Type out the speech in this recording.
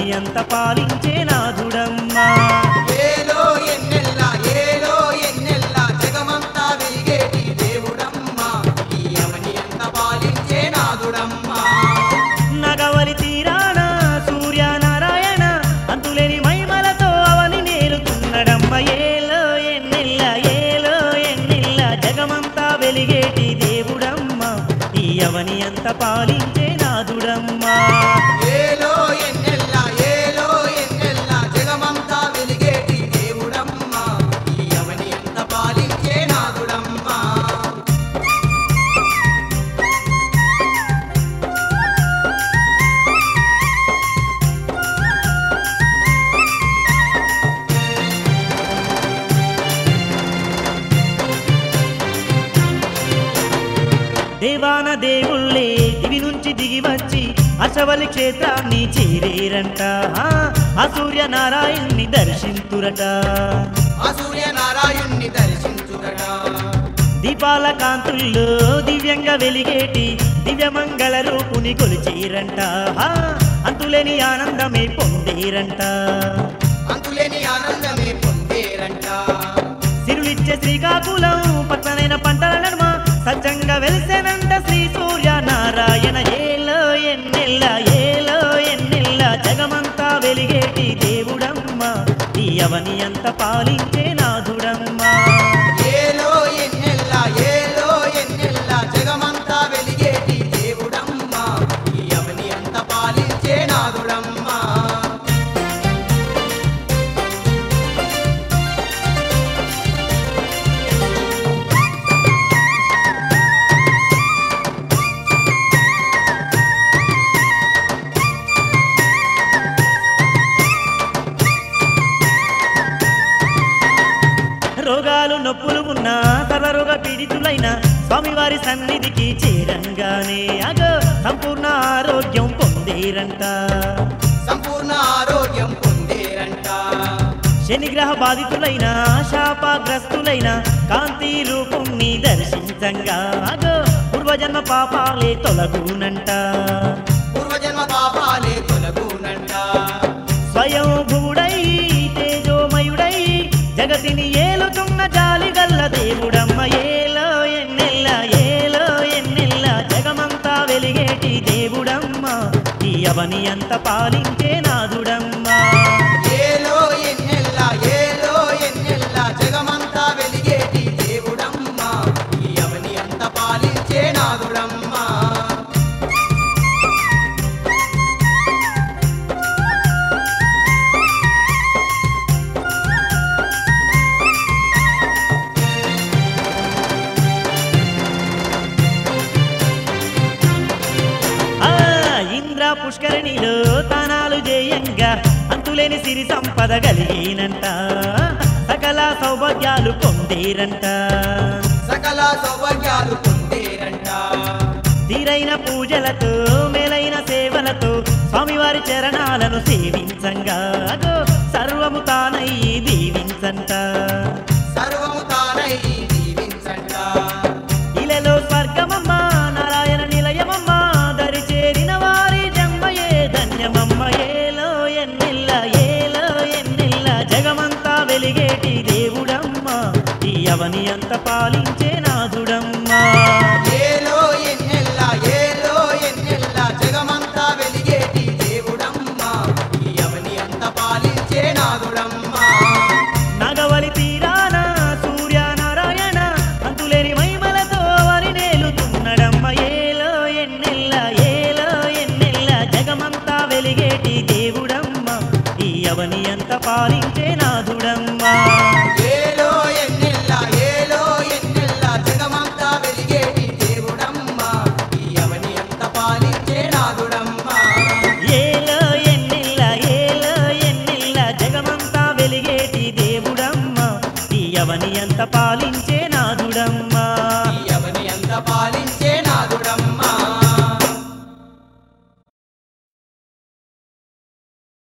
అంత పాలించే నాథుడమ్మా ఏలో ఎన్నెల్ల ఏలో ఎన్నెల్ల జగమంతా వెలిగేటి దేవుడమ్మా ఈ అవని అంత పాలించే నాదుడమ్మా నగవలి తీరాన సూర్యనారాయణ అంతులేని మైమలతో అవని నేలుతున్నాడమ్మ ఏలో ఎన్నెల్ల ఏలో ఎన్నెల్ల జగమంతా వెలిగేటి దేవుడమ్మ ఈ అవని అంత పాలించే నాథుడమ్మా ఏలో ఎన్నెల్ల ఏలో ఎన్నెల్ల జగమంతా వెలిగేటి దేవుడమ్మా ఈ అవని అంత పాలించే నాదుడమ్మా దేవాన దేవుళ్ళే దివి నుంచి దిగి వచ్చి అశవలి క్షేత్రాన్ని చేరేరంట ఆ సూర్యనారాయణ్ణి దర్శింతురట ఆ సూర్యనారాయణ్ణి దర్శించుదట దీపాల కాంతుల్లో దివ్యంగా వెలిగేటి దివ్యమంగళ రూపుని కొలిచేరంట ఆ, అంతులేని ఆనందమే పొందేరంట అంతులేని ఆనందమే పొందేరంట సిరులిచ్చే శ్రీకాకుళం పచ్చనైన పంటల నడుమ సజ్జంగా వెలిసేనంట శ్రీ సూర్య నారాయణ ఏలో ఎన్నెల్ల ఏలో ఎన్నెల్ల జగమంతా వెలిగేటి దేవుడమ్మ ఈ అవని అంత పాలించే నాథుడమ్మా ఏలో ఎన్నెల్ల ఏలో ఎన్నెల్ల జగమంతా వెలిగేటి దేవుడమ్మా ఈ అవని అంత పాలించే నాదుడమ్మా రోగాలు నొప్పులు ఉన్నా సర్వరోగ పీడితులైన స్వామివారి సన్నిధికి చేరంగానే అగో సంపూర్ణ ఆరోగ్యం పొందేరంట సంపూర్ణ ఆరోగ్యం పొందేరంట శనిగ్రహ బాధితులైన శాపగ్రస్తులైన కాంతి రూపుణ్ణి దర్శించంగా అగో పూర్వజన్మ పాపాలే తొలగునంట పూర్వజన్మ పాపాలే తొలగునంట స్వయం భూడై తేజోమయుడై జగతిని ఏలుతున్న జాలిగల్ల దేవుడమ్మ ఏలో ఎన్నెల్ల ఏలో ఎన్నెల్ల జగమంతా వెలిగేటి దేవుడమ్మ ఈ అవని అంత పాలించే నాథుడమ్మా ఏలో ఎన్నెల్ల ఏలో ఎన్నెల్ల జగమంతా వెలిగేటి దేవుడమ్మా ఈ అవని అంత పాలించే నాదుడమ్మా ఆ ఇంద్ర పుష్కరిణిలో తానాలు జేయంగా అంతులేని సిరి సంపద కలిగినంట సకల సౌభాగ్యాలు పొందేరంట సకల సౌభాగ్యాలు పొందేరంట తీరైన పూజలతో మేలైన సేవలతో స్వామివారి చరణాలను సేవించంగా అగో సర్వము తానయ్యి దీవించంట సర్వము తానై దీవించంట ఇలలో స్వర్గమమ్మ నారాయణ నిలయమమ్మ దరి చేరిన వారి జన్మయే ధన్యమమ్మ ఏలో ఎన్నెల్ల ఏలో ఎన్నెల్ల జగమంతా వెలిగేటి దేవుడమ్మ ఈ అవని అంత పాలించే నాథుడమ్మా ఏలో ఎన్నెల్ల ఏలో ఎన్నెల్ల జగమంతా వెలిగేటి దేవుడమ్మా ఈ అవని అంత పాలించే నాదుడమ్మా నగవలి తీరాన సూర్యనారాయణ అంతులేని మైమలతో వరి నేలుతున్నడమ్మ ఏలో ఎన్నెల్ల ఏలో ఎన్నెల్ల జగమంతా వెలిగేటి దేవుడమ్మ ఈ అవని అంత పాలించే నాథుడమ్మా ఏలో ఎన్నెల్ల ఏలో ఎన్నెల్ల జగమంతా వెలిగేటి దేవుడమ్మా ఈ అవని అంత పాలించే నాదుడమ్మా ఏలో ఎన్నెల్ల ఏలో ఎన్నెల్ల జగమంతా వెలిగేటి దేవుడమ్మ ఈ అవని అంత పాలించే నాథుడమ్మా ఈ అవని అంత పాలి